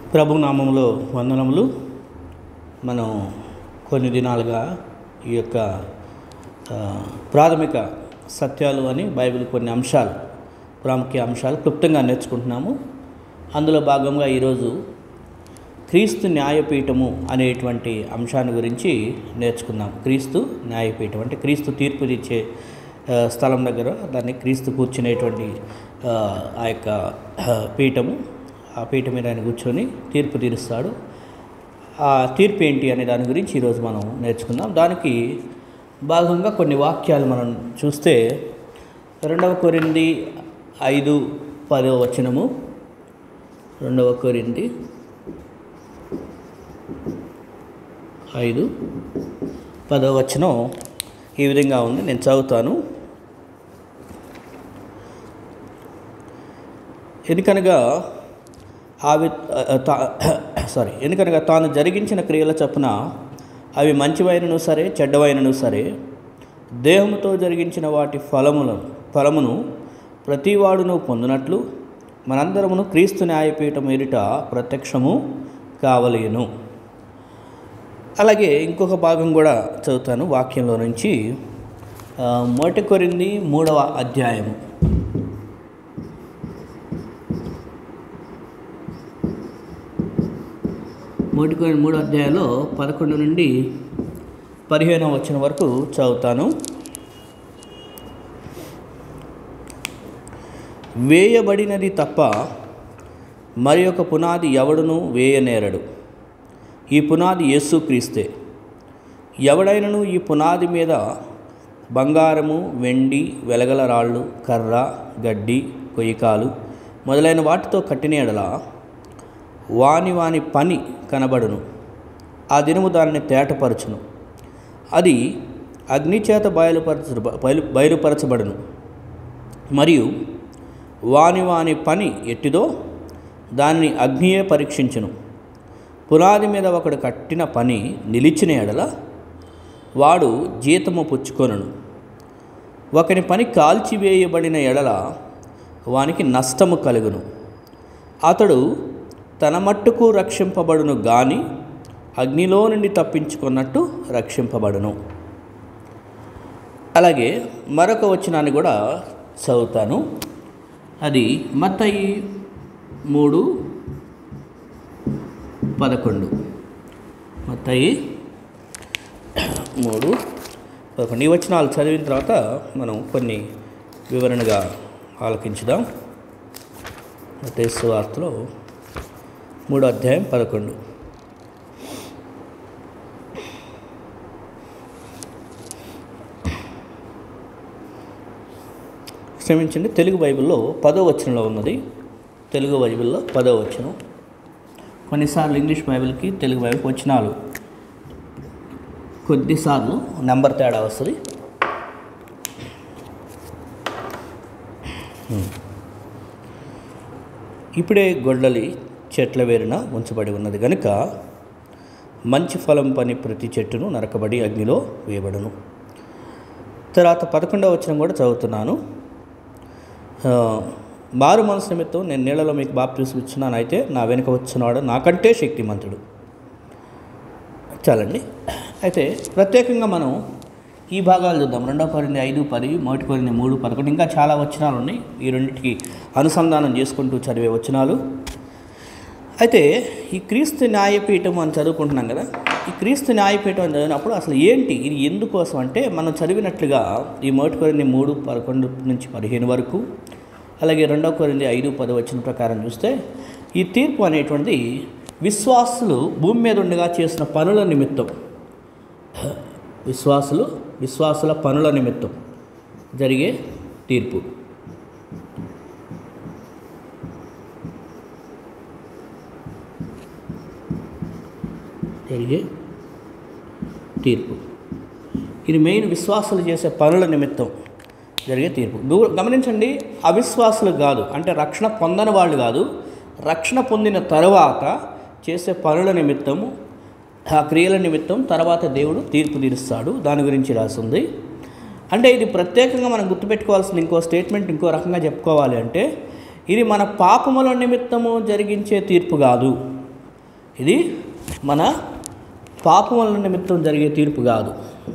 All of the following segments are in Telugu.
ప్రభు నామంలో వందనములు మనం కొన్ని దినాలుగా ఈ యొక్క ఆ, ప్రాథమిక సత్యాలు అని బైబిల్ కొన్ని అంశాలు ప్రాముఖ్య అంశాలు క్లుప్తంగా నేర్చుకుంటున్నాము అందులో భాగంగా ఈరోజు క్రీస్తు న్యాయపీఠము అనేటువంటి అంశాన్ని గురించి నేర్చుకుందాం క్రీస్తు న్యాయపీఠం అంటే క్రీస్తు తీర్పు ఇచ్చే ఆ, స్థలం దగ్గర దాన్ని క్రీస్తు కూర్చునేటువంటి ఆ, ఆ యొక్క ఆ, పీఠము ఆ పీఠం మీద ఆయన కూర్చొని తీర్పు తీరుస్తాడు ఆ తీర్పు ఏంటి అనే దాని గురించి ఈరోజు మనం నేర్చుకుందాం దానికి భాగంగా కొన్ని వాక్యాలు మనం చూస్తే రెండవ కొరింది ఐదు పదో వచనము రెండవ కొరింది ఐదు పదో వచనం ఈ విధంగా ఉంది నేను చదువుతాను ఎందుకనగా అవి సారీ ఎందుకనగా తాను జరిగించిన క్రియల చొప్పున అవి మంచివైనను సరే చెడ్డవైనను సరే దేహముతో జరిగించిన వాటి ఫలములను ఫలమును ప్రతివాడును పొందినట్లు మనందరమును క్రీస్తు న్యాయపీఠం ఎదుట ప్రత్యక్షము కావలేను అలాగే ఇంకొక భాగం కూడా చదువుతాను వాక్యంలో నుంచి ఆ, మొదటి కొరింది మూడవ అధ్యాయము మొదటి కొరింది మూడవ అధ్యాయంలో పదకొండు నుండి పదిహేనవ వచ్చిన వరకు చదువుతాను వేయబడినది తప్ప మరి ఒక పునాది ఎవడును వేయనేరడు ఈ పునాది యేసుక్రీస్తే ఎవడైనను ఈ పునాది మీద బంగారము వెండి వెలగల రాళ్ళు కర్ర గడ్డి కొయ్యకాలు మొదలైన వాటితో కట్టిన ఎడల వాని వాని పని కనబడును ఆ దినము దానిని తేటపరచును అది అగ్నిచేత బయలుపరచ బయలు బయలుపరచబడును మరియు వాని వాని పని ఎట్టిదో దానిని అగ్నియే పరీక్షించును పునాది మీద ఒకడు కట్టిన పని నిలిచిన ఎడల వాడు జీతము పుచ్చుకొనును ఒకని పని కాల్చివేయబడిన ఎడల వానికి నష్టము కలుగును అతడు తన మట్టుకు రక్షింపబడును గాని అగ్నిలో నుండి తప్పించుకున్నట్టు రక్షింపబడును అలాగే మరొక వచనాన్ని కూడా చదువుతాను అది మత్తయి మూడు పదకొండు మత్తయి మూడు పదకొండు ఈ వచనాలు చదివిన తర్వాత మనం కొన్ని వివరణగా ఆలకించుదాం మత్తయి సువార్తలో మూడో అధ్యాయం పదకొండు క్షమించండి తెలుగు బైబిల్లో పదో వచనంలో ఉన్నది తెలుగు బైబిల్లో పదో వచనం కొన్నిసార్లు ఇంగ్లీష్ బైబిల్కి తెలుగు బైబిల్కి వచనాలు కొద్దిసార్లు నెంబర్ తేడా వస్తుంది ఇప్పుడే గొడ్డలి చెట్ల వేరున ఉంచబడి ఉన్నది కనుక మంచి ఫలం పని ప్రతి చెట్టును నరకబడి అగ్నిలో వేయబడును తర్వాత పదకొండవ వచనం కూడా చదువుతున్నాను ఆ, మారు మనసు నిమిత్తం నేను నీళ్ళలో మీకు బాప్తీసం ఇచ్చున్నాను అయితే నా వెనుక వచ్చినవాడు నాకంటే శక్తిమంతుడు చాలండి అయితే ప్రత్యేకంగా మనం ఈ భాగాలు చూద్దాం రెండో కొరింది ఐదు పది మొదటి కొరింది మూడు పదకొండు ఇంకా చాలా వచనాలు ఉన్నాయి ఈ రెండింటికి అనుసంధానం చేసుకుంటూ చదివే వచనాలు అయితే ఈ క్రీస్తు న్యాయపీఠం అని చదువుకుంటున్నాం కదా ఈ క్రీస్తు న్యాయపీఠం అని చదివినప్పుడు అసలు ఏంటి ఇది ఎందుకోసం అంటే మనం చదివినట్లుగా ఈ మొదటి కొరింది మూడు పదకొండు నుంచి పదిహేను వరకు అలాగే రెండవ కొరింది ఐదు పది వచ్చిన ప్రకారం చూస్తే ఈ తీర్పు అనేటువంటిది విశ్వాసులు భూమి మీద ఉండగా చేసిన పనుల నిమిత్తం విశ్వాసులు విశ్వాసుల పనుల నిమిత్తం జరిగే తీర్పు జరిగే తీర్పు ఇది మెయిన్ విశ్వాసులు చేసే పనుల నిమిత్తం జరిగే తీర్పు గు- గమనించండి అవిశ్వాసులు కాదు అంటే రక్షణ పొందని వాళ్ళు కాదు రక్షణ పొందిన తర్వాత చేసే పనుల నిమిత్తము ఆ క్రియల నిమిత్తం తర్వాత దేవుడు తీర్పు తీరుస్తాడు దాని గురించి రాసింది అంటే ఇది ప్రత్యేకంగా మనం గుర్తుపెట్టుకోవాల్సిన ఇంకో స్టేట్మెంట్ ఇంకో రకంగా చెప్పుకోవాలి అంటే ఇది మన పాపముల నిమిత్తము జరిగించే తీర్పు కాదు ఇది మన పాపముల నిమిత్తం జరిగే తీర్పు కాదు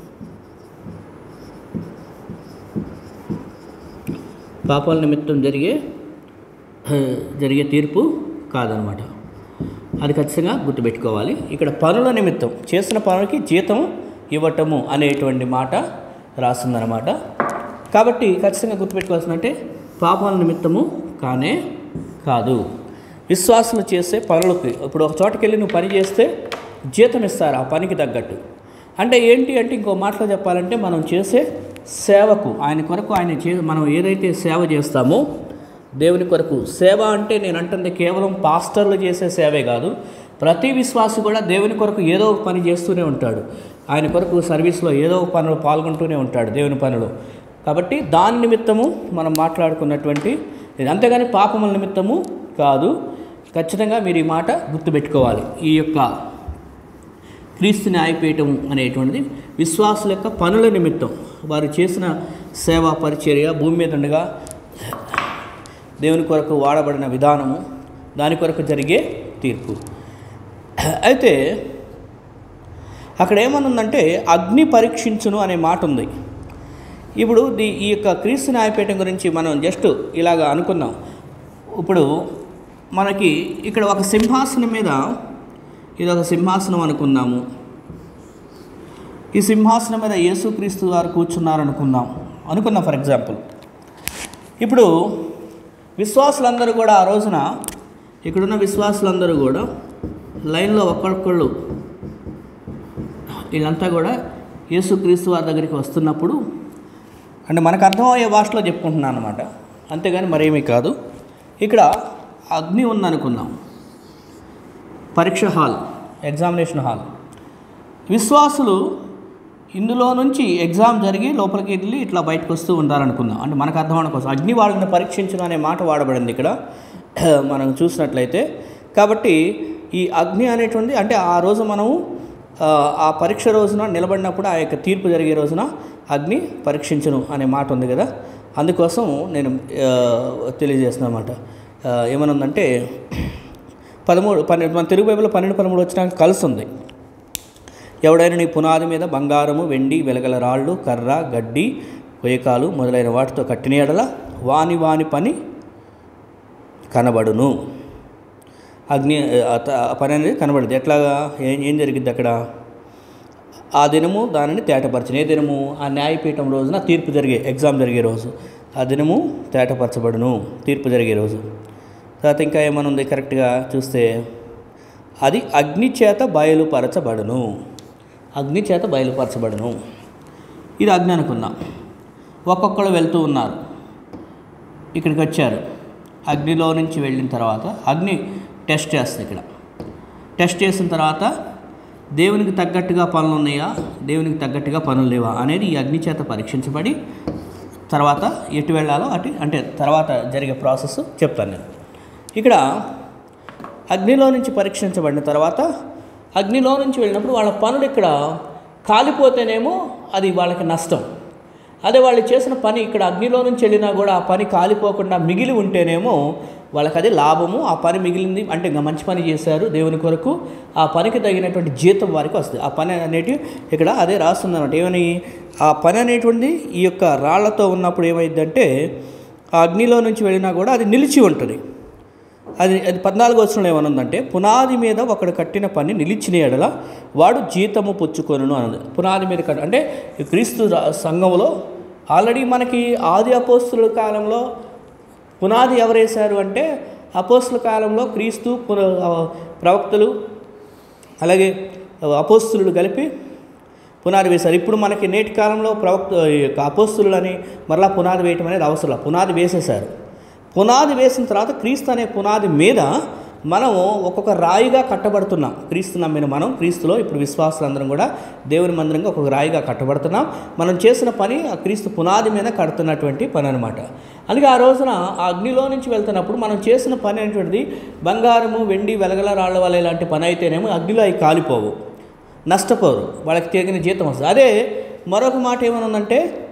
పాపాల నిమిత్తం జరిగే ఆ, జరిగే తీర్పు కాదనమాట అది ఖచ్చితంగా గుర్తుపెట్టుకోవాలి ఇక్కడ పనుల నిమిత్తం చేసిన పనులకి జీతం ఇవ్వటము అనేటువంటి మాట రాస్తుందన్నమాట కాబట్టి ఖచ్చితంగా గుర్తుపెట్టుకోవాల్సిందంటే పాపాల నిమిత్తము కానే కాదు విశ్వాసులు చేసే పనులకి ఇప్పుడు ఒక చోటకి వెళ్ళి నువ్వు పని చేస్తే జీతం ఇస్తారు ఆ పనికి తగ్గట్టు అంటే ఏంటి అంటే ఇంకో మాటలో చెప్పాలంటే మనం చేసే సేవకు ఆయన కొరకు ఆయన చే మనం ఏదైతే సేవ చేస్తామో దేవుని కొరకు సేవ అంటే నేను అంటుంది కేవలం పాస్టర్లు చేసే సేవే కాదు ప్రతి విశ్వాసి కూడా దేవుని కొరకు ఏదో ఒక పని చేస్తూనే ఉంటాడు ఆయన కొరకు సర్వీస్లో ఏదో ఒక పనిలో పాల్గొంటూనే ఉంటాడు దేవుని పనిలో కాబట్టి దాని నిమిత్తము మనం మాట్లాడుకున్నటువంటి ఇది అంతేగాని పాపముల నిమిత్తము కాదు ఖచ్చితంగా మీరు ఈ మాట గుర్తుపెట్టుకోవాలి ఈ యొక్క క్రీస్తు న్యాయపీఠం అనేటువంటిది విశ్వాసుల యొక్క పనుల నిమిత్తం వారు చేసిన సేవా పరిచర్య భూమి మీద ఉండగా దేవుని కొరకు వాడబడిన విధానము దాని కొరకు జరిగే తీర్పు అయితే అక్కడ ఏమనుందంటే అగ్ని పరీక్షించును అనే మాట ఉంది ఇప్పుడు దీ ఈ యొక్క క్రీస్తు న్యాయపీఠం గురించి మనం జస్ట్ ఇలాగ అనుకుందాం ఇప్పుడు మనకి ఇక్కడ ఒక సింహాసనం మీద ఇది ఒక సింహాసనం అనుకుందాము ఈ సింహాసనం మీద యేసుక్రీస్తు గారు కూర్చున్నారు అనుకుందాం అనుకుందాం ఫర్ ఎగ్జాంపుల్ ఇప్పుడు విశ్వాసులందరూ కూడా ఆ రోజున ఇక్కడున్న విశ్వాసులందరూ కూడా లైన్లో ఒక్కొక్కళ్ళు వీళ్ళంతా కూడా యేసుక్రీస్తు వారి దగ్గరికి వస్తున్నప్పుడు అంటే మనకు అర్థమయ్యే భాషలో చెప్పుకుంటున్నాను అనమాట అంతేగాని మరేమీ కాదు ఇక్కడ అగ్ని ఉందనుకుందాం పరీక్ష హాల్ ఎగ్జామినేషన్ హాల్ విశ్వాసులు ఇందులో నుంచి ఎగ్జామ్ జరిగి లోపలికి వెళ్ళి ఇట్లా బయటకు వస్తూ ఉంటారనుకుందాం అంటే మనకు అర్థం అవడం కోసం అగ్ని వాళ్ళని పరీక్షించడం అనే మాట వాడబడింది ఇక్కడ మనం చూసినట్లయితే కాబట్టి ఈ అగ్ని అనేటువంటిది అంటే ఆ రోజు మనము ఆ, ఆ పరీక్ష రోజున నిలబడినప్పుడు ఆ యొక్క తీర్పు జరిగే రోజున అగ్ని పరీక్షించను అనే మాట ఉంది కదా అందుకోసం నేను ఆ, తెలియజేస్తున్నాను అనమాట ఏమనుందంటే పదమూడు పన్నెండు మన తెలుగు బైబిల్లో పన్నెండు పదమూడు వచ్చినాక కలిసి ఉంది ఎవడైనా నీ పునాది మీద బంగారము వెండి వెలగల రాళ్ళు కర్ర గడ్డి కొయ్యకాలు మొదలైన వాటితో కట్టిన ఎడల వాని వాని పని కనబడును అగ్ని ఆ త- ఆ పని అనేది కనబడదు ఎట్లాగా ఏం ఏం జరిగింది అక్కడ ఆ దినము దానిని తేటపరచను ఏ దినము ఆ న్యాయపీఠం రోజున తీర్పు జరిగే ఎగ్జామ్ జరిగే రోజు ఆ దినము తేటపరచబడును తీర్పు జరిగే రోజు తర్వాత ఇంకా ఏమనుంది కరెక్ట్గా చూస్తే అది అగ్ని చేత బయలుపరచబడును అగ్ని చేత బయలుపరచబడును ఇది అగ్ని అనుకుందాం ఒక్కొక్కరు వెళ్తూ ఉన్నారు ఇక్కడికి వచ్చారు అగ్నిలో నుంచి వెళ్ళిన తర్వాత అగ్ని టెస్ట్ చేస్తుంది ఇక్కడ టెస్ట్ చేసిన తర్వాత దేవునికి తగ్గట్టుగా పనులు ఉన్నాయా దేవునికి తగ్గట్టుగా పనులు లేవా అనేది ఈ అగ్ని చేత పరీక్షించబడి తర్వాత ఎటు వెళ్ళాలో అటు అంటే తర్వాత జరిగే ప్రాసెస్ చెప్తాను నేను ఇక్కడ అగ్నిలో నుంచి పరీక్షించబడిన తర్వాత అగ్నిలో నుంచి వెళ్ళినప్పుడు వాళ్ళ పనులు ఇక్కడ కాలిపోతేనేమో అది వాళ్ళకి నష్టం అదే వాళ్ళు చేసిన పని ఇక్కడ అగ్నిలో నుంచి వెళ్ళినా కూడా ఆ పని కాలిపోకుండా మిగిలి ఉంటేనేమో వాళ్ళకి అది లాభము ఆ పని మిగిలింది అంటే ఇంకా మంచి పని చేశారు దేవుని కొరకు ఆ పనికి తగినటువంటి జీతం వారికి వస్తుంది ఆ పని అనేటివి ఇక్కడ అదే రాస్తుంది అన్నమాట ఏమని ఆ పని అనేటువంటిది ఈ యొక్క రాళ్లతో ఉన్నప్పుడు ఏమైందంటే ఆ అగ్నిలో నుంచి వెళ్ళినా కూడా అది నిలిచి ఉంటుంది అది అది పద్నాలుగు వచ్చిన ఏమనుందంటే పునాది మీద ఒకడు కట్టిన పని నిలిచిన ఎడల వాడు జీతము పుచ్చుకొనును అన్నది పునాది మీద కట్ట అంటే ఈ క్రీస్తు రా- సంఘంలో ఆల్రెడీ మనకి ఆది అపోస్తుల కాలంలో పునాది ఎవరేశారు అంటే అపోస్తుల కాలంలో క్రీస్తు పున- ఆ, ప్రవక్తలు అలాగే అపోస్తులు కలిపి పునాది వేశారు ఇప్పుడు మనకి నేటి కాలంలో ప్రవక్త ఈ యొక్క అపోస్తులని మరలా పునాది వేయటం అనేది అవసరం లేదు. పునాది వేసేశారు పునాది వేసిన తర్వాత క్రీస్తు అనే పునాది మీద మనం ఒక్కొక్క రాయిగా కట్టబడుతున్నాం క్రీస్తు నమ్మిన మనం క్రీస్తులో ఇప్పుడు విశ్వాసులందరం కూడా దేవుని మందిరంగా ఒక్కొక్క రాయిగా కట్టబడుతున్నాం మనం చేసిన పని ఆ క్రీస్తు పునాది మీద కడుతున్నటువంటి పని అనమాట అందుకే ఆ రోజున ఆ అగ్నిలో నుంచి వెళ్తున్నప్పుడు మనం చేసిన పని అనేటువంటిది బంగారము వెండి వెలగల రాళ్ళ వల్ల ఇలాంటి పని అయితేనేమో అగ్నిలో అవి కాలిపోవు నష్టపోరు వాళ్ళకి తగిన జీతం వస్తుంది అదే మరొక మాట ఏమనుందంటే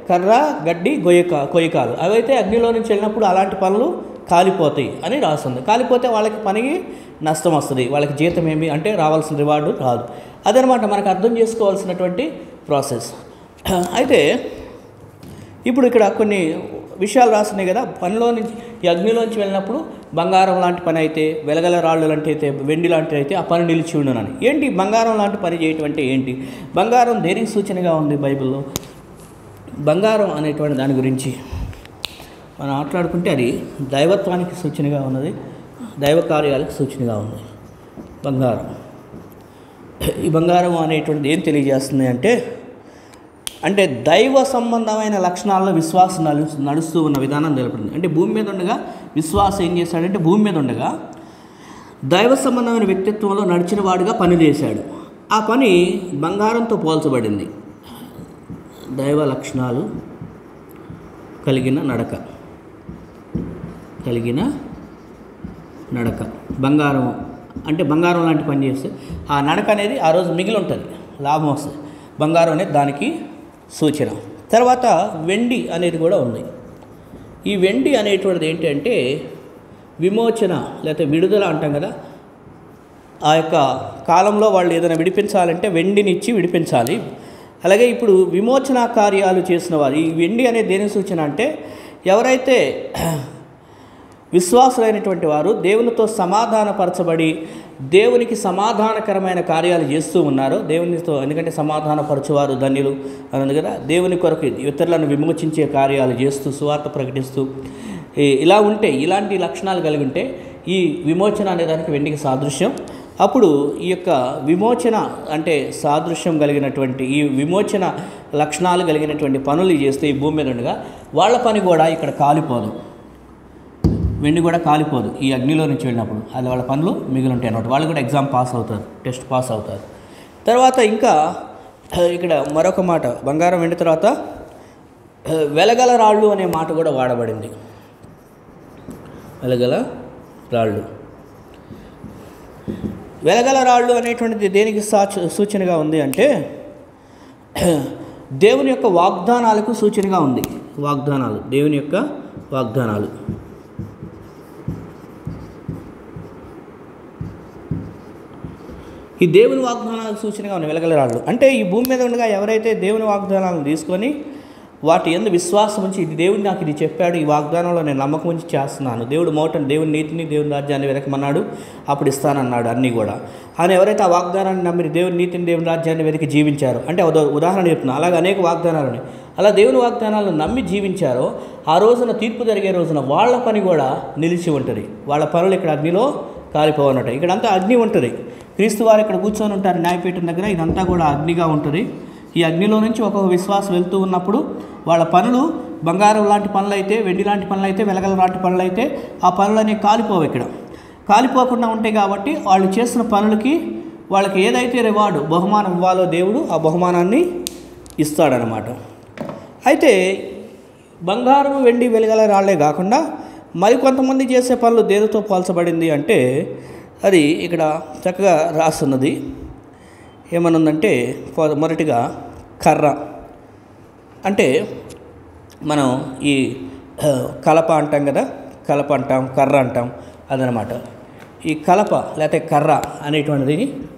కర్ర గడ్డి గొయ్యక కొయ్యకాలు అవైతే అగ్నిలో నుంచి వెళ్ళినప్పుడు అలాంటి పనులు కాలిపోతాయి అని రాస్తుంది కాలిపోతే వాళ్ళకి పనికి నష్టం వస్తుంది వాళ్ళకి జీతం ఏమి అంటే రావాల్సిన రివార్డు రాదు అదనమాట మనకు అర్థం చేసుకోవాల్సినటువంటి ప్రాసెస్ అయితే ఇప్పుడు ఇక్కడ కొన్ని విషయాలు రాస్తున్నాయి కదా పనిలో నుంచి ఈ అగ్నిలోంచి వెళ్ళినప్పుడు బంగారం లాంటి పని అయితే వెలగల రాళ్ళు లాంటి అయితే వెండి లాంటివి అయితే ఆ పని నిలిచి ఉండనని ఏంటి బంగారం లాంటి పని చేయటం అంటే ఏంటి బంగారం దేనికి సూచనగా ఉంది బైబిల్లో బంగారం అనేటువంటి దాని గురించి మనం మాట్లాడుకుంటే అది దైవత్వానికి సూచనగా ఉన్నది దైవ కార్యాలకు సూచనగా ఉంది బంగారం ఈ బంగారం అనేటువంటిది ఏం తెలియజేస్తుంది అంటే అంటే దైవ సంబంధమైన లక్షణాల్లో విశ్వాసం నడు నడుస్తూ ఉన్న విధానం తెలుపుతుంది అంటే భూమి మీద ఉండగా విశ్వాసం ఏం చేశాడంటే భూమి మీద ఉండగా దైవ సంబంధమైన వ్యక్తిత్వంలో నడిచిన వాడుగా పని చేశాడు ఆ పని బంగారంతో పోల్చబడింది దైవ లక్షణాలు కలిగిన నడక కలిగిన నడక బంగారం అంటే బంగారం లాంటి పని చేస్తే ఆ నడక అనేది ఆ రోజు మిగిలి ఉంటుంది లాభం వస్తుంది బంగారం అనేది దానికి సూచన తర్వాత వెండి అనేది కూడా ఉంది ఈ వెండి అనేటువంటిది ఏంటంటే విమోచన లేకపోతే విడుదల అంటాం కదా ఆ యొక్క కాలంలో వాళ్ళు ఏదైనా విడిపించాలంటే వెండిని ఇచ్చి విడిపించాలి అలాగే ఇప్పుడు విమోచన కార్యాలు చేసిన వారు ఈ వెండి అనేది దేని సూచన అంటే ఎవరైతే విశ్వాసులైనటువంటి వారు దేవునితో సమాధానపరచబడి దేవునికి సమాధానకరమైన కార్యాలు చేస్తూ ఉన్నారు దేవునితో ఎందుకంటే సమాధానపరచువారు ధన్యులు అన్నది కదా దేవుని కొరకు ఇతరులను విమోచించే కార్యాలు చేస్తూ సువార్త ప్రకటిస్తూ ఈ- ఇలా ఉంటే ఇలాంటి లక్షణాలు కలిగి ఉంటే ఈ విమోచన అనే దానికి వెండికి సాదృశ్యం అప్పుడు ఈ యొక్క విమోచన అంటే సాదృశ్యం కలిగినటువంటి ఈ విమోచన లక్షణాలు కలిగినటువంటి పనులు చేస్తే ఈ భూమి మీద ఉండగా వాళ్ళ పని కూడా ఇక్కడ కాలిపోదు వెండి కూడా కాలిపోదు ఈ అగ్నిలో నుంచి వెళ్ళినప్పుడు అది వాళ్ళ పనులు మిగిలి ఉంటాయి అన్నమాట వాళ్ళు కూడా ఎగ్జామ్ పాస్ అవుతారు టెస్ట్ పాస్ అవుతారు తర్వాత ఇంకా ఇక్కడ మరొక మాట బంగారం వెండి తర్వాత వెలగల రాళ్ళు అనే మాట కూడా వాడబడింది వెలగల రాళ్ళు వెలగల రాళ్ళు అనేటువంటిది దేనికి సాచ సూచనగా ఉంది అంటే దేవుని యొక్క వాగ్దానాలకు సూచనగా ఉంది వాగ్దానాలు దేవుని యొక్క వాగ్దానాలు ఈ దేవుని వాగ్దానాలకు సూచనగా ఉన్న వెలగల రాళ్ళు అంటే ఈ భూమి మీద ఉండగా ఎవరైతే దేవుని వాగ్దానాలను తీసుకొని వాటి ఎందు విశ్వాసం ఉంచి ఇది దేవుడు నాకు ఇది చెప్పాడు ఈ వాగ్దానంలో నేను నమ్మకం ఉంచి చేస్తున్నాను దేవుడు మోటని దేవుని నీతిని దేవుని రాజ్యాన్ని వెతకమన్నాడు అప్పుడు ఇస్తానన్నాడు అన్నీ కూడా అని ఎవరైతే ఆ వాగ్దానాన్ని నమ్మి దేవుని నీతిని దేవుని రాజ్యాన్ని వెతికి జీవించారో అంటే ఉదా- ఉదాహరణ చెప్తున్నా అలాగే అనేక వాగ్దానాలు ఉన్నాయి అలా దేవుని వాగ్దానాలను నమ్మి జీవించారో ఆ రోజున తీర్పు జరిగే రోజున వాళ్ళ పని కూడా నిలిచి ఉంటుంది వాళ్ళ పనులు ఇక్కడ అగ్నిలో కాలిపోవన్నట్టు ఇక్కడంతా అగ్ని ఉంటుంది క్రీస్తు వారు ఇక్కడ కూర్చొని ఉంటారు న్యాయపీఠం దగ్గర ఇదంతా కూడా అగ్నిగా ఉంటుంది ఈ అగ్నిలో నుంచి ఒక్కొక్క విశ్వాసం వెళ్తూ ఉన్నప్పుడు వాళ్ళ పనులు బంగారం లాంటి పనులు అయితే వెండి లాంటి పనులు అయితే వెలగల లాంటి పనులు అయితే ఆ పనులన్నీ కాలిపోవు ఇక్కడ కాలిపోకుండా ఉంటాయి కాబట్టి వాళ్ళు చేసిన పనులకి వాళ్ళకి ఏదైతే రివార్డు బహుమానం ఇవ్వాలో దేవుడు ఆ బహుమానాన్ని ఇస్తాడనమాట అయితే బంగారం వెండి వెలగల రాళ్లే కాకుండా మరికొంతమంది చేసే పనులు దేనితో పోల్చబడింది అంటే అది ఇక్కడ చక్కగా రాస్తున్నది ఏమనుందంటే ఫ- మొదటిగా కర్ర అంటే మనం ఈ ఆ, కలప అంటాం కదా కలప అంటాం కర్ర అంటాం అదనమాట ఈ కలప లేకపోతే కర్ర అనేటువంటిది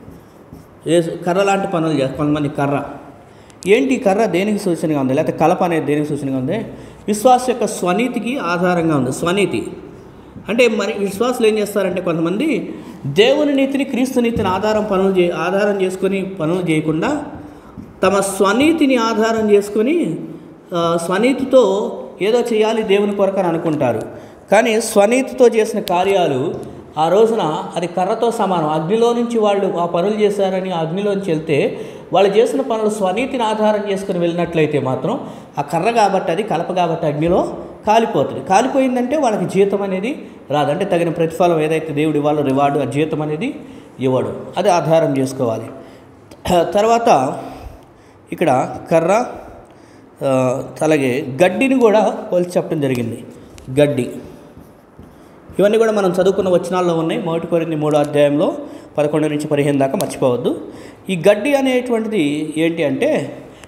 ఏ కర్ర లాంటి పనులు చేస్తారు కొంతమంది కర్ర ఏంటి ఈ కర్ర దేనికి సూచనగా ఉంది లేకపోతే కలప అనేది దేనికి సూచనగా ఉంది విశ్వాస యొక్క స్వనీతికి ఆధారంగా ఉంది స్వనీతి అంటే మరి విశ్వాసులు ఏం చేస్తారంటే కొంతమంది దేవుని నీతిని క్రీస్తు నీతిని ఆధారం పనులు చే ఆధారం చేసుకొని పనులు చేయకుండా తమ స్వనీతిని ఆధారం చేసుకొని ఆ, స్వనీతితో ఏదో చేయాలి దేవుని కొరకు అని అనుకుంటారు కానీ స్వనీతితో చేసిన కార్యాలు ఆ రోజున అది కర్రతో సమానం అగ్నిలో నుంచి వాళ్ళు ఆ పనులు చేశారని ఆ అగ్నిలోంచి వెళ్తే వాళ్ళు చేసిన పనులు స్వనీతిని ఆధారం చేసుకుని వెళ్ళినట్లయితే మాత్రం ఆ కర్ర కాబట్టి అది కలప కాబట్టి అగ్నిలో కాలిపోతుంది కాలిపోయిందంటే వాళ్ళకి జీతం అనేది రాదు అంటే తగిన ప్రతిఫలం ఏదైతే దేవుడు ఇవ్వాలో రివార్డు ఆ జీతం అనేది ఇవ్వడు అది ఆధారం చేసుకోవాలి తర్వాత ఇక్కడ కర్ర ఆ, అలాగే గడ్డిని కూడా పోల్చి చెప్పడం జరిగింది గడ్డి ఇవన్నీ కూడా మనం చదువుకున్న వచనాల్లో ఉన్నాయి మొదటి కొరింది మూడో అధ్యాయంలో పదకొండు నుంచి పదిహేను దాకా మర్చిపోవద్దు ఈ గడ్డి అనేటువంటిది ఏంటి అంటే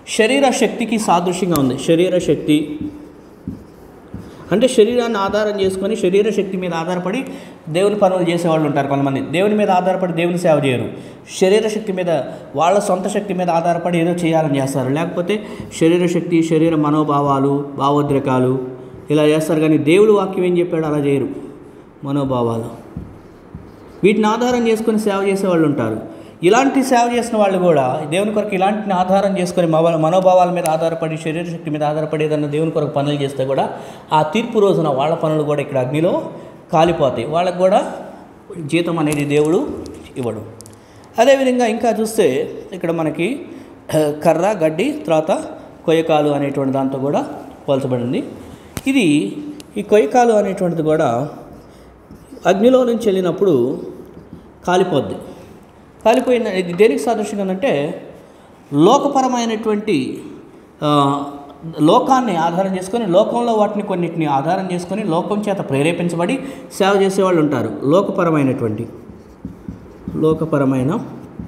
శరీర శక్తికి సాదృశ్యంగా ఉంది శరీర శక్తి అంటే శరీరాన్ని ఆధారం చేసుకొని శరీర శక్తి మీద ఆధారపడి దేవుని పనులు చేసేవాళ్ళు ఉంటారు కొంతమంది దేవుని మీద ఆధారపడి దేవుని సేవ చేయరు శరీర శక్తి మీద వాళ్ళ సొంత శక్తి మీద ఆధారపడి ఏదో చేయాలని చేస్తారు లేకపోతే శరీర శక్తి శరీర మనోభావాలు భావోద్రేకాలు ఇలా చేస్తారు కానీ దేవుడు వాక్యం ఏం చెప్పాడు అలా చేయరు మనోభావాలు వీటిని ఆధారం చేసుకొని సేవ చేసేవాళ్ళు ఉంటారు ఇలాంటి సేవ చేసిన వాళ్ళు కూడా దేవుని కొరకు ఇలాంటిని ఆధారం చేసుకొని మవ మనోభావాల మీద ఆధారపడి శరీర శక్తి మీద ఆధారపడి ఏదన్నా దేవుని కొరకు పనులు చేస్తే కూడా ఆ తీర్పు రోజున వాళ్ళ పనులు కూడా ఇక్కడ అగ్నిలో కాలిపోతాయి వాళ్ళకు కూడా జీతం అనేది దేవుడు ఇవ్వడు అదేవిధంగా ఇంకా చూస్తే ఇక్కడ మనకి ఆ, కర్ర గడ్డి తర్వాత కొయ్యకాలు అనేటువంటి దాంతో కూడా పోల్చబడింది ఇది ఈ కొయ్యకాలు అనేటువంటిది కూడా అగ్నిలో నుంచి వెళ్ళినప్పుడు కాలిపోద్ది కాలిపోయిన ఇది దేనికి సాదృశ్యంగా ఉందంటే లోకపరమైనటువంటి ఆ, లోకాన్ని ఆధారం చేసుకొని లోకంలో వాటిని కొన్నిటిని ఆధారం చేసుకొని లోకం చేత ప్రేరేపించబడి సేవ చేసేవాళ్ళు ఉంటారు లోకపరమైనటువంటి లోకపరమైన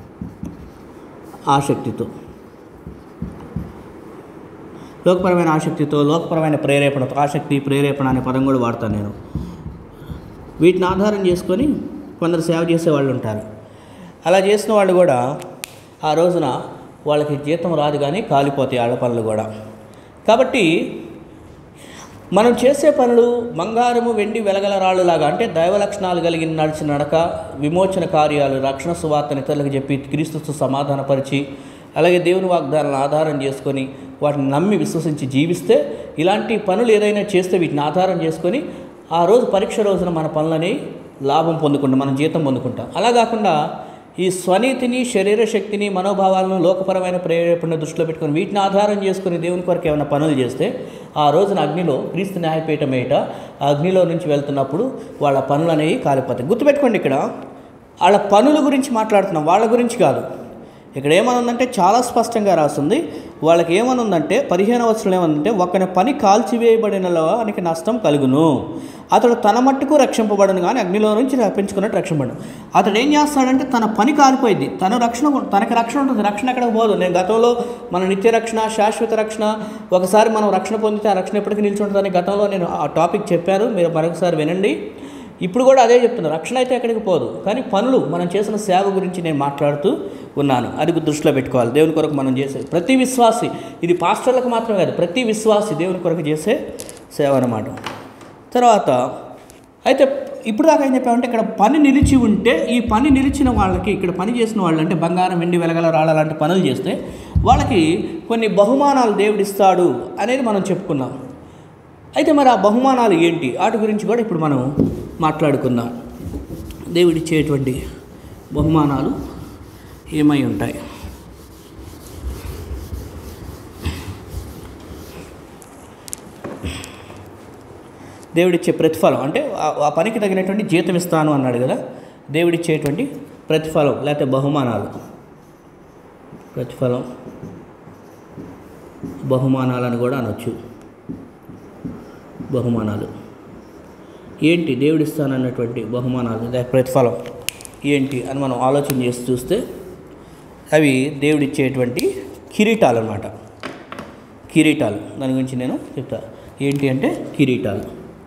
ఆసక్తితో లోకపరమైన ఆసక్తితో లోకపరమైన ప్రేరేపణతో ఆసక్తి ప్రేరేపణ అనే పదం కూడా వాడతాను నేను వీటిని ఆధారం చేసుకొని కొందరు సేవ చేసే వాళ్ళు ఉంటారు అలా చేసిన వాళ్ళు కూడా ఆ రోజున వాళ్ళకి జీతం రాదు కానీ కాలిపోతాయి ఆళ్ళ పనులు కూడా కాబట్టి మనం చేసే పనులు బంగారము వెండి వెలగల రాళ్ళులాగా అంటే దైవ లక్షణాలు కలిగిన నడిచిన నడక విమోచన కార్యాలు రక్షణ సువార్తను ఇతరులకు చెప్పి క్రీస్తుతో సమాధానపరిచి అలాగే దేవుని వాగ్దానాలను ఆధారం చేసుకొని వాటిని నమ్మి విశ్వసించి జీవిస్తే ఇలాంటి పనులు ఏదైనా చేస్తే వీటిని ఆధారం చేసుకొని ఆ రోజు పరీక్ష రోజున మన పనులని లాభం పొందుకుంటాం మనం జీతం పొందుకుంటాం అలా కాకుండా ఈ స్వనీతిని శరీర శక్తిని మనోభావాలను లోకపరమైన ప్రేరేపణ దృష్టిలో పెట్టుకొని వీటిని ఆధారం చేసుకుని దేవుని కొరకు ఏమైనా పనులు చేస్తే ఆ రోజున అగ్నిలో క్రీస్తు న్యాయపీఠం ఏట ఆ అగ్నిలో నుంచి వెళ్తున్నప్పుడు వాళ్ళ పనులు అనేవి కాలిపోతాయి గుర్తుపెట్టుకోండి ఇక్కడ వాళ్ళ పనుల గురించి మాట్లాడుతున్నాం వాళ్ళ గురించి కాదు ఇక్కడ ఏమనుందంటే చాలా స్పష్టంగా రాస్తుంది వాళ్ళకి ఏమనుందంటే పదిహేను వచనంలో ఏమనుందంటే ఒకని పని కాల్చివేయబడిన వానికి నష్టం కలుగును అతడు తన మట్టుకు రక్షింపబడను కానీ అగ్నిలో నుంచి రప్పించుకున్నట్టు రక్షింపబడు అతడు ఏం చేస్తాడంటే తన పని కాలిపోయింది తన రక్షణ తనకి రక్షణ ఉంటుంది రక్షణ ఎక్కడికి పోదు నేను గతంలో మన నిత్య రక్షణ శాశ్వత రక్షణ ఒకసారి మనం రక్షణ పొందితే ఆ రక్షణ ఎప్పటికీ నిలిచి ఉంటుందని గతంలో నేను ఆ టాపిక్ చెప్పాను మీరు మరొకసారి వినండి ఇప్పుడు కూడా అదే చెప్తున్నా రక్షణ అయితే ఎక్కడికి పోదు కానీ పనులు మనం చేసిన సేవ గురించి నేను మాట్లాడుతూ ఉన్నాను అది దృష్టిలో పెట్టుకోవాలి దేవుని కొరకు మనం చేసే ప్రతి విశ్వాసి ఇది పాస్టర్లకు మాత్రమే కాదు ప్రతి విశ్వాసి దేవుని కొరకు చేసే సేవ అన్నమాట తర్వాత అయితే ఇప్పుడు దాకా ఏం చెప్పామంటే ఇక్కడ పని నిలిచి ఉంటే ఈ పని నిలిచిన వాళ్ళకి ఇక్కడ పని చేసిన వాళ్ళు అంటే బంగారం వెండి వెలగల రాళ్ళ లాంటి పనులు చేస్తే వాళ్ళకి కొన్ని బహుమానాలు దేవుడిస్తాడు అనేది మనం చెప్పుకున్నాం అయితే మరి ఆ బహుమానాలు ఏంటి వాటి గురించి కూడా ఇప్పుడు మనం మాట్లాడుకుందాం దేవుడిచ్చేటువంటి బహుమానాలు ఏమై ఉంటాయి దేవుడిచ్చే ప్రతిఫలం అంటే ఆ- ఆ పనికి తగినటువంటి జీతం ఇస్తాను అన్నాడు కదా దేవుడిచ్చేటువంటి ప్రతిఫలం లేకపోతే బహుమానాలు ప్రతిఫలం బహుమానాలను కూడా అనొచ్చు బహుమానాలు ఏంటి దేవుడిస్తానన్నటువంటి బహుమానాలు లేదా ప్రతిఫలం ఏంటి అని మనం ఆలోచన చేసి చూస్తే అవి దేవుడిచ్చేటువంటి కిరీటాలు అన్నమాట కిరీటాలు దాని గురించి నేను చెప్తా ఏంటి అంటే కిరీటాలు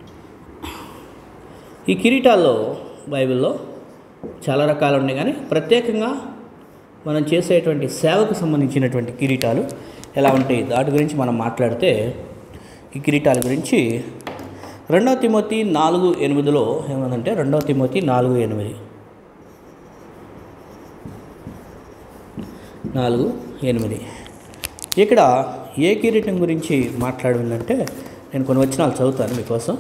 ఈ కిరీటాల్లో బైబిల్లో చాలా రకాలు ఉన్నాయి కానీ ప్రత్యేకంగా మనం చేసేటువంటి సేవకు సంబంధించినటువంటి కిరీటాలు ఎలా ఉంటాయి దాటి గురించి మనం మాట్లాడితే ఈ కిరీటాల గురించి రెండవ తిమోతి నాలుగు ఎనిమిదిలో ఏమన్నదంటే రెండవ తిమోతి నాలుగు ఎనిమిది నాలుగు ఎనిమిది ఇక్కడ ఏ కిరీటం గురించి మాట్లాడిందంటే నేను కొన్ని వచనాలు చదువుతాను మీకోసం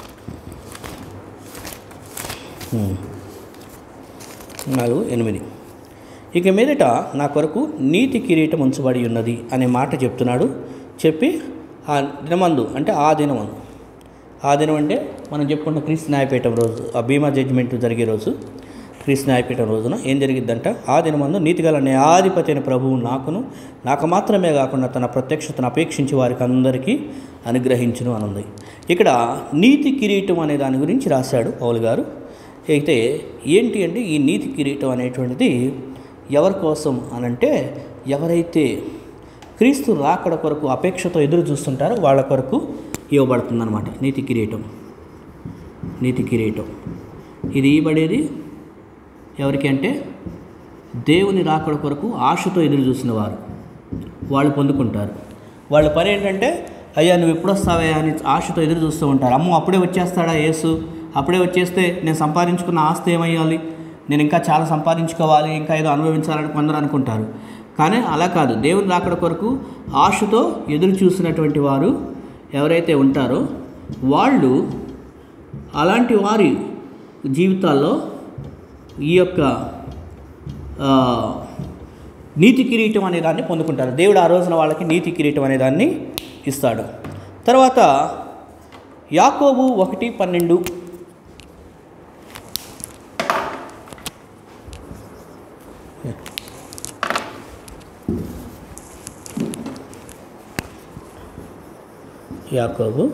ఉమ్. నాలుగు ఎనిమిది ఇక మీదట నా కొరకు నీతి కిరీటం ఉంచబడి ఉన్నది అనే మాట చెప్తున్నాడు చెప్పి ఆ దినమందు అంటే ఆ దినమందు ఆ దినం అంటే మనం చెప్పుకున్న క్రీస్తు న్యాయపీఠం రోజు ఆ భీమా జడ్జిమెంట్ జరిగే రోజు క్రీస్తు న్యాయపీఠం రోజున ఏం జరిగిద్దంట ఆ దినమందు నీతిగల న్యాయాధిపతి అయిన ప్రభువు నాకును నాకు మాత్రమే కాకుండా తన ప్రత్యక్షతను అపేక్షించి వారికి అందరికీ అనుగ్రహించును అనుంది ఇక్కడ నీతి కిరీటం అనే దాని గురించి రాశాడు పౌలు గారు అయితే ఏంటి అంటే ఈ నీతి కిరీటం అనేటువంటిది ఎవరి కోసం అనంటే ఎవరైతే క్రీస్తు రాకడ కొరకు అపేక్షతో ఎదురు చూస్తుంటారో వాళ్ళ కొరకు ఇవ్వబడుతుందన్నమాట నీతి కిరీటం నీతి కిరీటం ఇది ఇవ్వబడేది ఎవరికి అంటే దేవుని రాకడ కొరకు ఆశతో ఎదురు చూసిన వారు వాళ్ళు పొందుకుంటారు వాళ్ళ పని ఏంటంటే అయ్యా నువ్వు ఎప్పుడు వస్తావా అని ఆశతో ఎదురు చూస్తూ ఉంటారు అమ్మో అప్పుడే వచ్చేస్తాడా యేసు అప్పుడే వచ్చేస్తే నేను సంపాదించుకున్న ఆస్తి ఏమయ్యాలి నేను ఇంకా చాలా సంపాదించుకోవాలి ఇంకా ఏదో అనుభవించాలని కొందరు అనుకుంటారు కానీ అలా కాదు దేవుని రాకడ కొరకు ఆశతో ఎదురు చూసినటువంటి వారు ఎవరైతే ఉంటారో వాళ్ళు అలాంటి వారి జీవితాల్లో ఈ యొక్క ఆ, నీతి కిరీటం అనే దాన్ని పొందుకుంటారు దేవుడు ఆ రోజున వాళ్ళకి నీతి కిరీటం అనే దాన్ని ఇస్తాడు తర్వాత యాకోబు ఒకటి పన్నెండు యాకోబు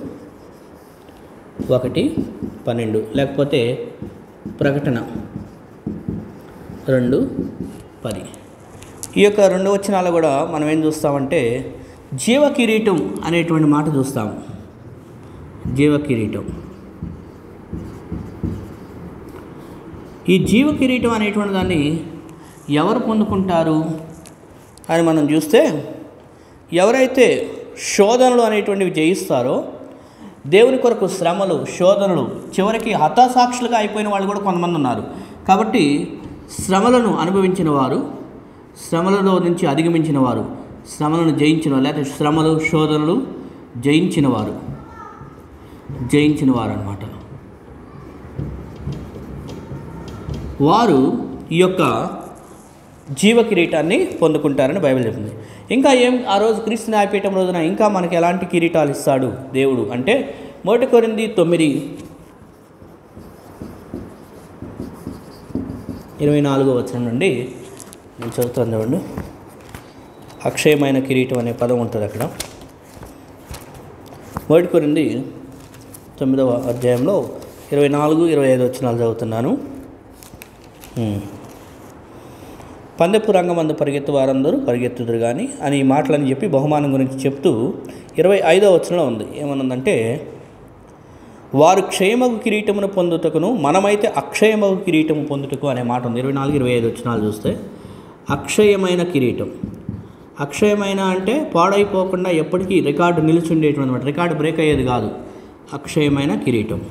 ఒకటి పన్నెండు లేకపోతే ప్రకటన రెండు పది ఈ యొక్క రెండు వచనాలు కూడా మనం ఏం చూస్తామంటే జీవ కిరీటం అనేటువంటి మాట చూస్తాము జీవ కిరీటం ఈ జీవ కిరీటం అనేటువంటి దాన్ని ఎవరు పొందుకుంటారు అని మనం చూస్తే ఎవరైతే శోధనలు అనేటువంటివి జయిస్తారో దేవుని కొరకు శ్రమలు శోధనలు చివరికి హతాసాక్షులుగా అయిపోయిన వాళ్ళు కూడా కొంతమంది ఉన్నారు కాబట్టి శ్రమలను అనుభవించిన వారు శ్రమలలో నుంచి అధిగమించిన వారు శ్రమలను జయించిన వారు లేకపోతే శ్రమలు శోధనలు జయించిన వారు జయించిన వారు అనమాట వారు ఈ యొక్క జీవ కిరీటాన్ని పొందుకుంటారని బైబిల్ చెప్తుంది ఇంకా ఏం ఆ రోజు క్రీస్తు న్యాయపీఠం రోజున ఇంకా మనకి ఎలాంటి కిరీటాలు ఇస్తాడు దేవుడు అంటే మొదటి కొరింది తొమ్మిది ఇరవై నాలుగో వచనం నుండి నేను చదువుతాను చూడండి అక్షయమైన కిరీటం అనే పదం ఉంటుంది అక్కడ మొదటి కొరింది తొమ్మిదవ అధ్యాయంలో ఇరవై నాలుగు ఇరవై ఐదు వచనాలు చదువుతున్నాను ఉమ్. పందెపు రంగమందు పరిగెత్తు వారందరూ పరిగెత్తుదురు కానీ అని ఈ మాటలని చెప్పి బహుమానం గురించి చెప్తూ ఇరవై ఐదో వచనంలో ఉంది ఏమనుందంటే వారు క్షయమగు కిరీటమును పొందుటకును మనమైతే అక్షయమగు కిరీటము పొందుటకు అనే మాట ఉంది ఇరవై నాలుగు ఇరవై ఐదు వచనాలు చూస్తే అక్షయమైన కిరీటం అక్షయమైన అంటే పాడైపోకుండా ఎప్పటికీ రికార్డు నిలిచుండేటువంటి మాట రికార్డు బ్రేక్ అయ్యేది కాదు అక్షయమైన కిరీటం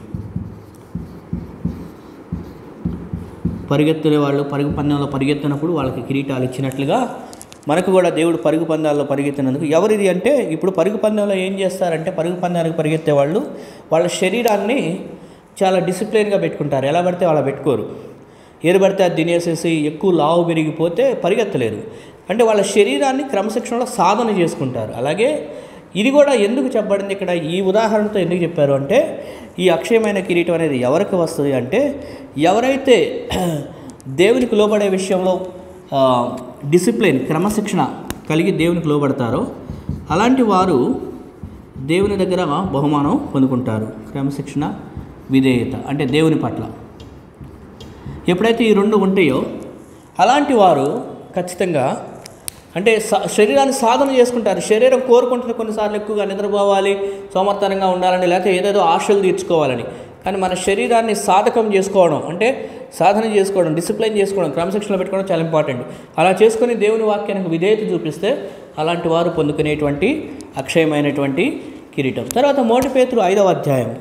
పరిగెత్తునే వాళ్ళు పరుగు పందెంలో పరిగెత్తినప్పుడు వాళ్ళకి కిరీటాలు ఇచ్చినట్లుగా మనకు కూడా దేవుడు పరుగు పందాల్లో పరిగెత్తినందుకు ఎవరిది అంటే ఇప్పుడు పరుగు పందెంలో ఏం చేస్తారంటే పరుగు పందానికి పరిగెత్తే వాళ్ళు వాళ్ళ శరీరాన్ని చాలా డిసిప్లిన్గా పెట్టుకుంటారు ఎలా పడితే అలా పెట్టుకోరు ఏది పడితే అది తినేసేసి ఎక్కువ లావు పెరిగిపోతే పరిగెత్తలేరు అంటే వాళ్ళ శరీరాన్ని క్రమశిక్షణలో సాధన చేసుకుంటారు అలాగే ఇది కూడా ఎందుకు చెప్పబడింది ఇక్కడ ఈ ఉదాహరణతో ఎందుకు చెప్పారు అంటే ఈ అక్షయమైన కిరీటం అనేది ఎవరికి వస్తుంది అంటే ఎవరైతే దేవునికి లోబడే విషయంలో ఆ, డిసిప్లిన్ క్రమశిక్షణ కలిగి దేవునికి లోబడతారో అలాంటి వారు దేవుని దగ్గర బహుమానం పొందుకుంటారు క్రమశిక్షణ విధేయత అంటే దేవుని పట్ల ఎప్పుడైతే ఈ రెండు ఉంటాయో అలాంటి వారు ఖచ్చితంగా అంటే స- శరీరాన్ని సాధన చేసుకుంటారు శరీరం కోరుకుంటుంది కొన్నిసార్లు ఎక్కువగా నిద్రపోవాలి సోమర్థనంగా ఉండాలని లేకపోతే ఏదేదో ఆశలు తీర్చుకోవాలని కానీ మన శరీరాన్ని సాధకం చేసుకోవడం అంటే సాధన చేసుకోవడం డిసిప్లైన్ చేసుకోవడం క్రమశిక్షణ పెట్టుకోవడం చాలా ఇంపార్టెంట్ అలా చేసుకొని దేవుని వాక్యానికి విధేయత చూపిస్తే అలాంటి వారు పొందుకునేటువంటి అక్షయమైనటువంటి కిరీటం తర్వాత మోటి పేతురు ఐదవ అధ్యాయం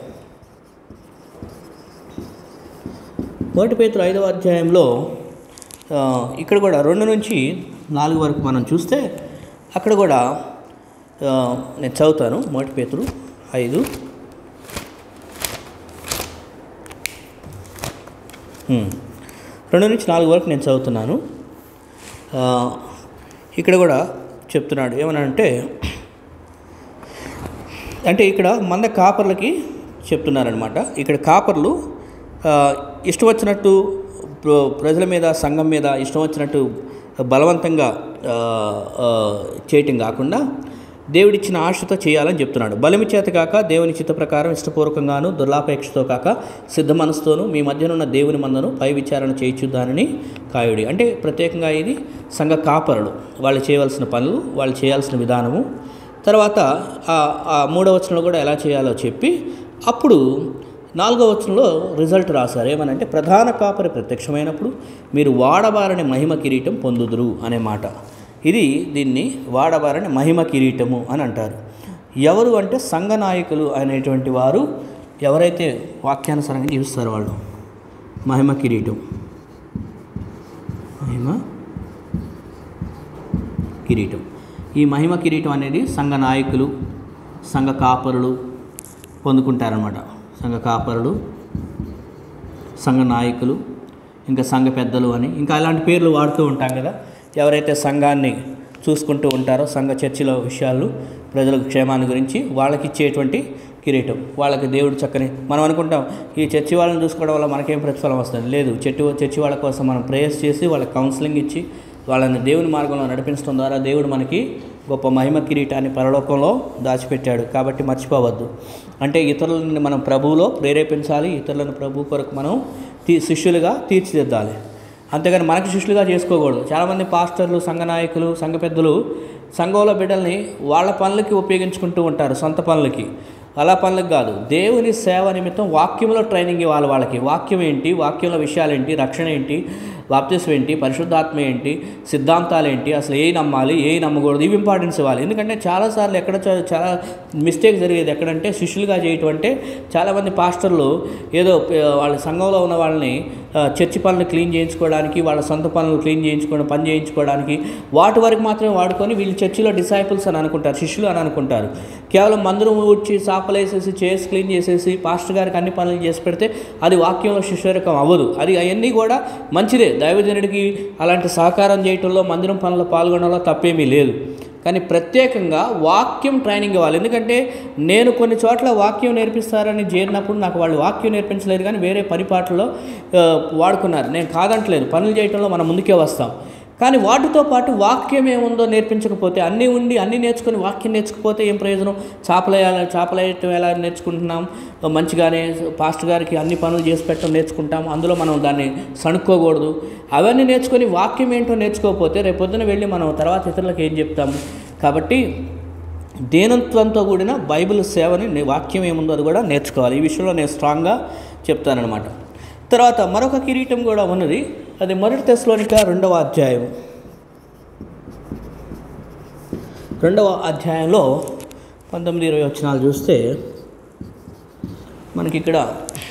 మొదటి పేతురు ఐదవ అధ్యాయంలో ఆ, ఇక్కడ కూడా రెండు నుంచి నాలుగు వరకు మనం చూస్తే అక్కడ కూడా ఆ, నేను చదువుతాను మొదటి పేతురు ఐదు ఉమ్. రెండు నుంచి నాలుగు వరకు నేను చదువుతున్నాను ఆ, ఇక్కడ కూడా చెప్తున్నాడు ఏమనంటే అంటే ఇక్కడ మంద కాపర్లకి చెప్తున్నారనమాట ఇక్కడ కాపర్లు ఆ, ఇష్టం వచ్చినట్టు ప్ర- ప్రజల మీద సంఘం మీద ఇష్టం వచ్చినట్టు బలవంతంగా ఆ, ఆ, చేయటం కాకుండా దేవుడిచ్చిన ఆశతో చేయాలని చెప్తున్నాడు బలిమి చేత కాక దేవుని చిత్త ప్రకారం ఇష్టపూర్వకంగాను దుర్లాపేక్షతో కాక సిద్ధ మనసుతోనూ మీ మధ్యనున్న దేవుని మందను పై విచారణ చేయించుద్దానని కాయుడి అంటే ప్రత్యేకంగా ఇది సంఘ కాపరులు వాళ్ళు చేయవలసిన పనులు వాళ్ళు చేయాల్సిన విధానము తర్వాత ఆ- ఆ మూడవ వచనంలో కూడా ఎలా చేయాలో చెప్పి అప్పుడు నాలుగో వచనంలో రిజల్ట్ రాశారు ఏమనంటే ప్రధాన కాపరి ప్రత్యక్షమైనప్పుడు మీరు వాడబారని మహిమ కిరీటం పొందుదురు అనే మాట ఇది దీన్ని వాడబారని మహిమ కిరీటము అని అంటారు ఎవరు అంటే సంఘ నాయకులు అనేటువంటి వారు ఎవరైతే వాక్యానుసారంగా జీవిస్తారో వాళ్ళు మహిమ కిరీటం మహిమ కిరీటం ఈ మహిమ కిరీటం అనేది సంఘ నాయకులు సంఘ కాపరులు పొందుకుంటారనమాట సంఘ కాపరులు సంఘ నాయకులు ఇంకా సంఘ పెద్దలు అని ఇంకా అలాంటి పేర్లు వాడుతూ ఉంటాం కదా ఎవరైతే సంఘాన్ని చూసుకుంటూ ఉంటారో సంఘ చర్చిలో విషయాలు ప్రజలకు క్షేమాన్ని గురించి వాళ్ళకి ఇచ్చేటువంటి కిరీటం వాళ్ళకి దేవుడు చక్కని మనం అనుకుంటాం ఈ చర్చి వాళ్ళని చూసుకోవడం వల్ల మనకేం ప్రతిఫలం వస్తుంది లేదు చెట్టు చర్చి వాళ్ళ కోసం మనం ప్రేయర్స్ చేసి వాళ్ళకి కౌన్సిలింగ్ ఇచ్చి వాళ్ళని దేవుని మార్గంలో నడిపించడం ద్వారా దేవుడు మనకి గొప్ప మహిమ కిరీటాన్ని పరలోకంలో దాచిపెట్టాడు కాబట్టి మర్చిపోవద్దు అంటే ఇతరులని మనం ప్రభువులో ప్రేరేపించాలి ఇతరులను ప్రభు కొరకు మనం తీ శిష్యులుగా తీర్చిదిద్దాలి అంతేగాని మనకి శిష్యులుగా చేసుకోకూడదు చాలామంది పాస్టర్లు సంఘ నాయకులు సంఘ పెద్దలు సంఘంలో బిడ్డల్ని వాళ్ళ పనులకి ఉపయోగించుకుంటూ ఉంటారు సొంత పనులకి అలా పనులకు కాదు దేవుని సేవ నిమిత్తం వాక్యంలో ట్రైనింగ్ ఇవ్వాలి వాళ్ళకి వాక్యం ఏంటి వాక్యంలో విషయాలు ఏంటి రక్షణ ఏంటి బాప్తిస్వం ఏంటి పరిశుద్ధాత్మ ఏంటి సిద్ధాంతాలు ఏంటి అసలు ఏ నమ్మాలి ఏ నమ్మకూడదు ఇవి ఇంపార్టెన్స్ ఇవ్వాలి ఎందుకంటే చాలాసార్లు ఎక్కడ చా- చాలా మిస్టేక్ జరిగేది ఎక్కడంటే శిష్యులుగా చేయటం అంటే చాలామంది పాస్టర్లు ఏదో ప- వాళ్ళ సంఘంలో ఉన్న వాళ్ళని ఆ, చర్చి పనులు క్లీన్ చేయించుకోవడానికి వాళ్ళ సొంత పనులు క్లీన్ చేయించుకోవడం పని చేయించుకోవడానికి వాటి వరకు మాత్రమే వాడుకొని వీళ్ళు చర్చిలో డిసైపుల్స్ అని అనుకుంటారు శిష్యులు అని అనుకుంటారు కేవలం మందిరం ఊడ్చి చాపలేసేసి చేసి క్లీన్ చేసేసి పాస్టర్ గారికి అన్ని పనులు చేసి పెడితే అది వాక్యంలో శిష్యరకం అవ్వదు అది అవన్నీ కూడా మంచిదే దైవజనుడికి అలాంటి సహకారం చేయటంలో మందిరం పనుల్లో పాల్గొనడంలో తప్పేమీ లేదు కానీ ప్రత్యేకంగా వాక్యం ట్రైనింగ్ ఇవ్వాలి ఎందుకంటే నేను కొన్ని చోట్ల వాక్యం నేర్పిస్తారని చేరినప్పుడు నాకు వాళ్ళు వాక్యం నేర్పించలేదు కానీ వేరే పరిపాట్లలో ఆ, వాడుకున్నారు నేను కాదంటలేదు పనులు చేయటంలో మనం ముందుకే వస్తాం కానీ వాటితో పాటు వాక్యం ఏముందో నేర్పించకపోతే అన్నీ ఉండి అన్నీ నేర్చుకొని వాక్యం నేర్చుకుపోతే ఏం ప్రయోజనం చేపలేయాలి చేపలేయటం ఎలా నేర్చుకుంటున్నాం మంచిగానే పాస్టర్ గారికి అన్ని పనులు చేసి పెట్టడం నేర్చుకుంటాం అందులో మనం దాన్ని సణుక్కోకూడదు అవన్నీ నేర్చుకొని వాక్యం ఏంటో నేర్చుకోకపోతే రేపొద్దున వెళ్ళి మనం తర్వాత ఇతరులకు ఏం చెప్తాము కాబట్టి దీనత్వంతో కూడిన బైబిల్ సేవని నే- వాక్యం ఏముందో అది కూడా నేర్చుకోవాలి ఈ విషయంలో నేను స్ట్రాంగ్గా చెప్తానన్నమాట తర్వాత మరొక కిరీటం కూడా ఉన్నది అది మొదటి తెశలోనిక రెండవ అధ్యాయం రెండవ అధ్యాయంలో పంతొమ్మిది ఇరవై వచనాలు చూస్తే మనకి ఇక్కడ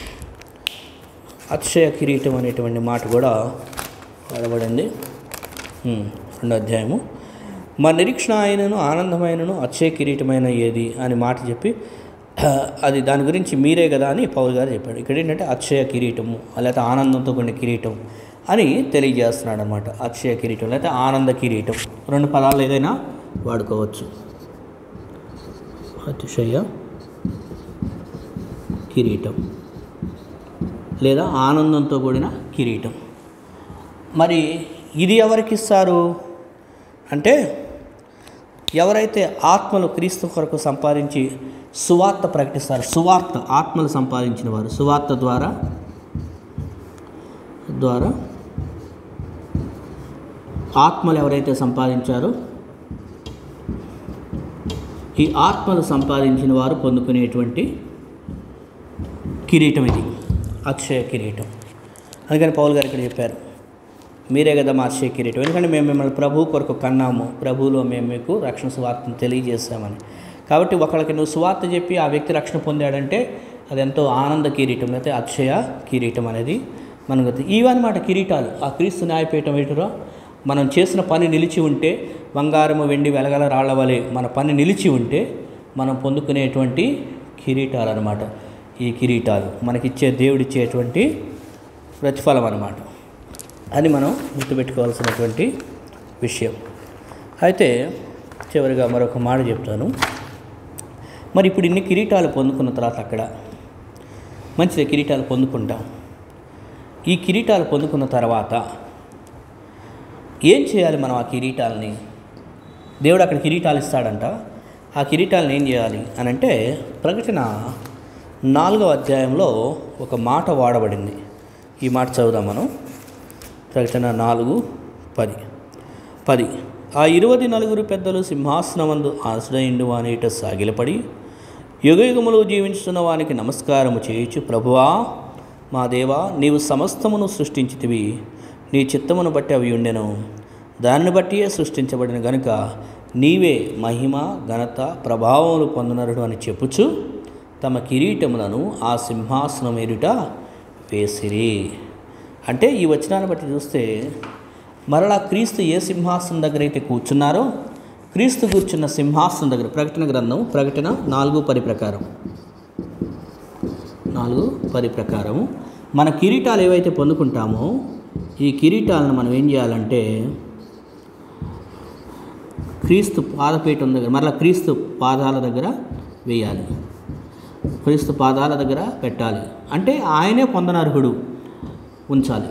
అక్షయ కిరీటం అనేటువంటి మాట కూడా వాడబడింది ఉమ్, రెండో అధ్యాయము మా నిరీక్షణ ఆయనను ఆనందమైనను అక్షయ కిరీటమైన ఏది అని మాట చెప్పి అది దాని గురించి మీరే కదా అని పౌల్ గారు చెప్పాడు ఇక్కడ ఏంటంటే అక్షయ కిరీటము లేకపోతే ఆనందంతో కూడిన కిరీటం అని తెలియజేస్తున్నాడు అనమాట అక్షయ కిరీటం లేకపోతే ఆనంద కిరీటం రెండు పదాలు ఏదైనా వాడుకోవచ్చు అతిశయ కిరీటం లేదా ఆనందంతో కూడిన కిరీటం మరి ఇది ఎవరికి ఇస్తారు అంటే ఎవరైతే ఆత్మలు క్రీస్తు కొరకు సంపాదించి సువార్త ప్రకటిస్తారు సువార్త ఆత్మలు సంపాదించిన వారు సువార్త ద్వారా ద్వారా ఆత్మలు ఎవరైతే సంపాదించారో ఈ ఆత్మలు సంపాదించిన వారు పొందుకునేటువంటి కిరీటం ఇది అక్షయ కిరీటం అందుకని పౌల్ గారు ఇక్కడ చెప్పారు మీరే కదా మా అక్షయ కిరీటం ఎందుకంటే మేము మిమ్మల్ని ప్రభు కొరకు కన్నాము ప్రభువులో మేము మీకు రక్షణ సువార్తను తెలియజేస్తామని కాబట్టి ఒకళ్ళకి నువ్వు సువార్త చెప్పి ఆ వ్యక్తి రక్షణ పొందాడంటే అది ఎంతో ఆనంద కిరీటం అయితే అక్షయ కిరీటం అనేది మనకు ఇవన్నమాట కిరీటాలు ఆ క్రీస్తు న్యాయపీఠం ఏంటో మనం చేసిన పని నిలిచి ఉంటే బంగారము వెండి వెలగల రాళ్ల వలె మన పని నిలిచి ఉంటే మనం పొందుకునేటువంటి కిరీటాలు అనమాట ఈ కిరీటాలు మనకిచ్చే దేవుడిచ్చేటువంటి ప్రతిఫలం అన్నమాట అని మనం గుర్తుపెట్టుకోవాల్సినటువంటి విషయం అయితే చివరిగా మరొక మాట చెప్తాను మరి ఇప్పుడు ఇన్ని కిరీటాలు పొందుకున్న తర్వాత అక్కడ మంచిది కిరీటాలు పొందుకుంటాం ఈ కిరీటాలు పొందుకున్న తర్వాత ఏం చేయాలి మనం ఆ కిరీటాలని దేవుడు అక్కడ కిరీటాలు ఇస్తాడంట ఆ కిరీటాలను ఏం చేయాలి అని అంటే ప్రకటన నాలుగవ అధ్యాయంలో ఒక మాట వాడబడింది ఈ మాట చదువుదాం మనం ప్రకటన నాలుగు పది పది ఆ ఇరువది నలుగురు పెద్దలు సింహాసనమందు ఆశ్రయిండు వానిట సాగిలపడి యుగయుగములు జీవించుతున్న వానికి నమస్కారము చేయుచు ప్రభువా మా దేవా నీవు సమస్తమును సృష్టించితివి నీ చిత్తమును బట్టి అవి ఉండెను దానిని బట్టియే సృష్టించబడిన గనుక నీవే మహిమ ఘనత ప్రభావములు పొందనరుడు అని చెప్పుచు తమ కిరీటములను ఆ సింహాసనం ఎదుట వేసిరి అంటే ఈ వచనాన్ని బట్టి చూస్తే మరలా క్రీస్తు ఏ సింహాసనం దగ్గర అయితే కూర్చున్నారో క్రీస్తు కూర్చున్న సింహాసనం దగ్గర ప్రకటన గ్రంథం ప్రకటన నాలుగు పది ప్రకారం నాలుగు పది ప్రకారం మన కిరీటాలు ఏవైతే పొందుకుంటామో ఈ కిరీటాలను మనం ఏం చేయాలంటే క్రీస్తు పాదపీఠం దగ్గర మరలా క్రీస్తు పాదాల దగ్గర వేయాలి క్రీస్తు పాదాల దగ్గర పెట్టాలి అంటే ఆయనే పొందనర్హుడు ఉంచాలి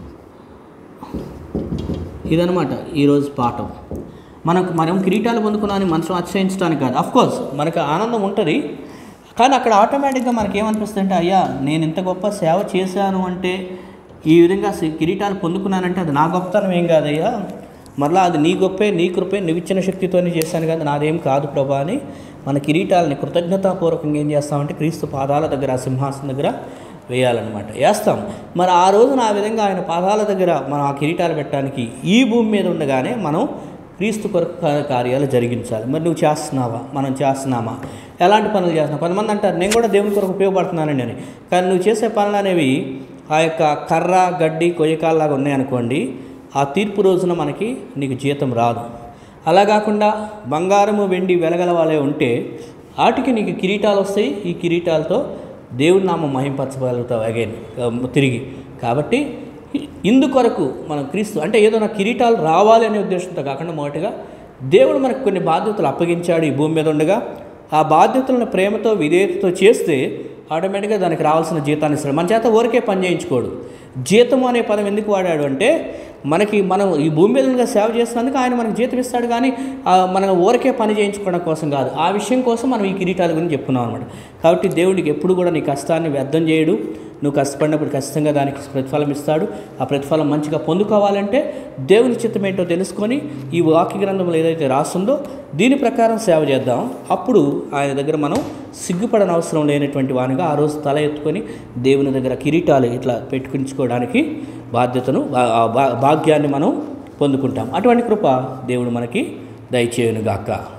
ఇదనమాట ఈరోజు పాఠం మనకు మనం కిరీటాలు పొందుకున్నామని మనసు ఆశ్రయించడానికి కాదు అఫ్ కోర్స్ మనకు ఆనందం ఉంటుంది కానీ అక్కడ ఆటోమేటిక్గా మనకి ఏమనిపిస్తుంది అంటే అయ్యా నేను ఇంత గొప్ప సేవ చేశాను అంటే ఈ విధంగా సి- కిరీటాలు పొందుకున్నానంటే అది నా గొప్పతనం ఏం కాదయ్యా మరలా అది నీ గొప్పే నీ కృపే నువ్వు ఇచ్చిన శక్తితోనే చేశాను కదా నాదేం కాదు ప్రభా అని మన కిరీటాలని కృతజ్ఞతాపూర్వకంగా ఏం చేస్తామంటే క్రీస్తు పాదాల దగ్గర ఆ సింహాసనం దగ్గర వేయాలన్నమాట వేస్తాం మరి ఆ రోజున ఆ విధంగా ఆయన పాదాల దగ్గర మనం ఆ కిరీటాలు పెట్టడానికి ఈ భూమి మీద ఉండగానే మనం క్రీస్తు కొరకు కా- కార్యాలు జరిగించాలి మరి నువ్వు చేస్తున్నావా మనం చేస్తున్నామా ఎలాంటి పనులు చేస్తున్నావు కొంతమంది అంటారు నేను కూడా దేవుని కొరకు ఉపయోగపడుతున్నానండి అని కానీ నువ్వు చేసే పనులు అనేవి ఆ యొక్క కర్ర గడ్డి కొయ్యకాల్లాగా ఉన్నాయనుకోండి ఆ తీర్పు రోజున మనకి నీకు జీతం రాదు అలా కాకుండా బంగారము వెండి వెలగల వాళ్ళే ఉంటే వాటికి నీకు కిరీటాలు వస్తాయి ఈ కిరీటాలతో దేవుని నామం మహింపరచగలుగుతావు అగైన్ తిరిగి కాబట్టి ఇందుకొరకు మనం క్రీస్తు అంటే ఏదో నా కిరీటాలు రావాలి అనే ఉద్దేశంతో కాకుండా మొదటగా దేవుడు మనకు కొన్ని బాధ్యతలు అప్పగించాడు ఈ భూమి మీద ఉండగా ఆ బాధ్యతలను ప్రేమతో విధేయతతో చేస్తే ఆటోమేటిక్గా దానికి రావాల్సిన జీతాన్ని ఇస్తాడు మన చేత ఊరికే పని చేయించుకోడు జీతం అనే పదం ఎందుకు వాడాడు అంటే మనకి మనం ఈ భూమి మీద ఉండగా సేవ చేస్తున్నందుకు ఆయన మనకు జీతం ఇస్తాడు కానీ ఆ, మనం ఊరికే పని చేయించుకోవడం కోసం కాదు ఆ విషయం కోసం మనం ఈ కిరీటాల గురించి చెప్పుకున్నాం అనమాట కాబట్టి దేవుడికి ఎప్పుడు కూడా నీ కష్టాన్ని వ్యర్థం చేయడు నువ్వు కష్టపడినప్పుడు ఖచ్చితంగా దానికి ప్రతిఫలం ఇస్తాడు ఆ ప్రతిఫలం మంచిగా పొందుకోవాలంటే దేవుని చిత్తం ఏంటో తెలుసుకొని ఈ వాక్య గ్రంథంలో ఏదైతే రాస్తుందో దీని ప్రకారం సేవ చేద్దాం అప్పుడు ఆయన దగ్గర మనం సిగ్గుపడని అవసరం లేనటువంటి వానిగా ఆ రోజు తల ఎత్తుకొని దేవుని దగ్గర కిరీటాలు ఇట్లా పెట్టుకుంచుకోవడానికి బాధ్యతను ఆ- ఆ భా- భాగ్యాన్ని మనం పొందుకుంటాం అటువంటి కృప దేవుడు మనకి దయచేయునుగాక